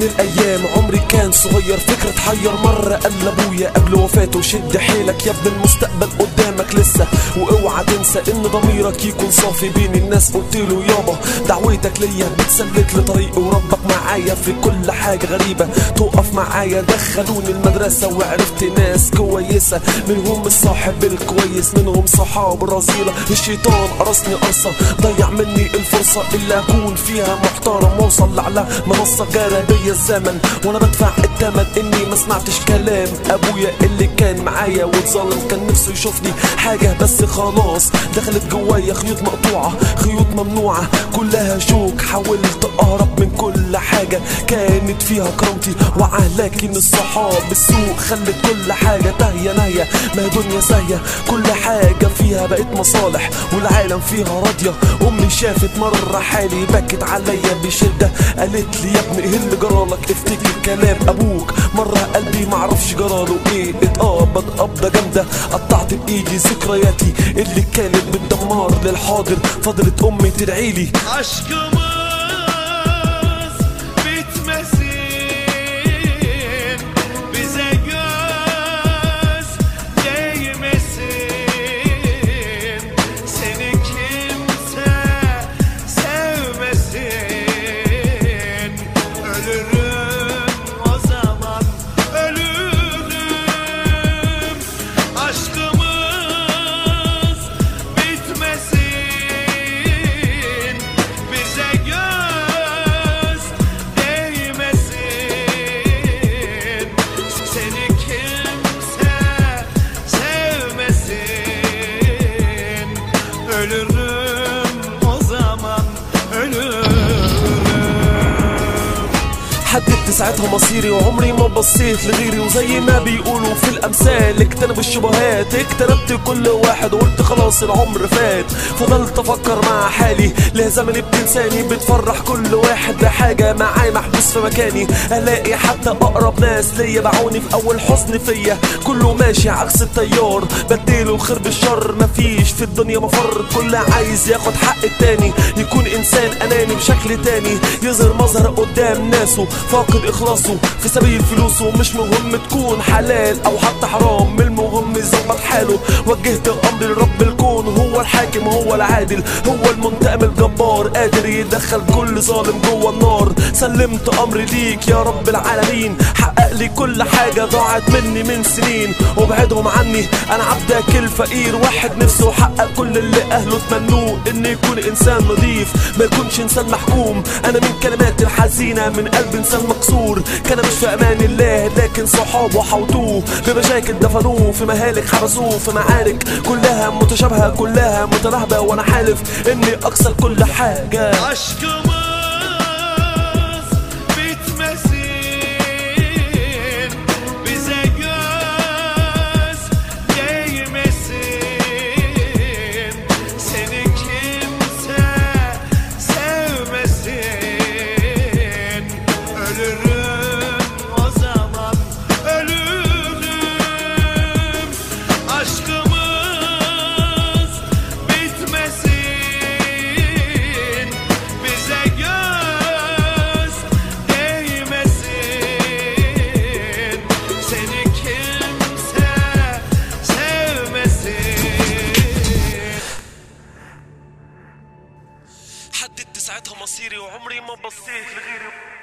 الايام عمري كان صغير فكرة تحير مرة قال لابويا قبل وفاته شد حيلك يا ابن المستقبل قدامك لسه واوعى تنسى ان ضميرك يكون صافي بين الناس قلت له يابا دعوتك ليا بتسلك لطريقي وربك معايا في كل حاجة غريبة تقف معايا دخلوني المدرسة وعرفت ناس كويسة منهم الصاحب الكويس منهم صحاب رذيلة الشيطان قرصني قرصة ضيع مني الفرصة اللي اكون فيها محترم واوصل لعلى منصة جانبية الزمن وانا بدفع الثمن اني ما سمعتش كلام ابويا اللي كان معايا واتظلم كان نفسه يشوفني حاجة بس خلاص دخلت جوايا خيوط مقطوعة خيوط ممنوعة كلها شوك حاولت اهرب من كل حاجة كانت فيها كرامتي وعاه لكن الصحاب السوق خلت كل حاجة تاهية ناهية ما هي دنيا ساهية كل حاجة فيها بقت مصالح والعالم فيها راضية امي شافت مرة حالي بكت عليا بشدة قالت لي يا ابني ايه اللي جرالك افتكر كلام ابوك مرة قلبي معرفش جراله ايه اتقبض قبضة جامدة قطعت بايدي ذكرياتي اللي كانت بتدمر للحاضر فضلت امي tedعيلي Aşkımız bitmesin Bize göz değmesin Seni kimse sevmesin Ölürüm o zaman ölürüm Aşkımız bitmesin Bize göz değmesin Seni kimse sevmesin Ölürüm o zaman ölürüm حددت ساعتها مصيري وعمري ما بصيت لغيري وزي ما بيقولوا في الامثال اجتنب الشبهات اجتنبت كل واحد وقلت خلاص العمر فات فضلت افكر مع حالي ليه زمني بتنساني بتفرح كل واحد بحاجة معاي محبوس في مكاني الاقي حتى اقرب ناس ليا باعوني في اول حزن فيا كله ماشي عكس التيار بديله الخير بالشر مفيش في الدنيا مفر كل عايز ياخد حق التاني يكون انسان اناني بشكل تاني يظهر مظهر قدام ناسه فاقد اخلاصه في سبيل فلوسه مش مهم تكون حلال او حتى حرام المهم يظبط حاله وجهت امري لرب الكون هو الحاكم هو العادل هو المنتقم الجبار قادر يدخل كل ظالم جوه النار سلمت امري ليك يا رب العالمين حقق لي كل حاجه ضاعت مني من سنين وابعدهم عني انا عبدك الفقير واحد نفسه حقق كل اللي اهله تمنوه ان يكون انسان نظيف ما يكونش انسان محكوم انا من كلمات الحزينه من قلب انسان مكسور كان مش في امان الله لكن صحابه حوطوه بمشاكل دفنوه في مهالك حبسوه في معارك كلها متشابهه كلها متناهبه وانا حالف اني اكسر كل حاجه Aşkımız bitmesin Bize göz değmesin Seni kimse sevmesin Ölürüm o zaman ölürüm Aşkımız bitmesin Bize göz değmesin Seni kimse sevmesin حددت ساعتها مصيري وعمري ما بصيت لغيري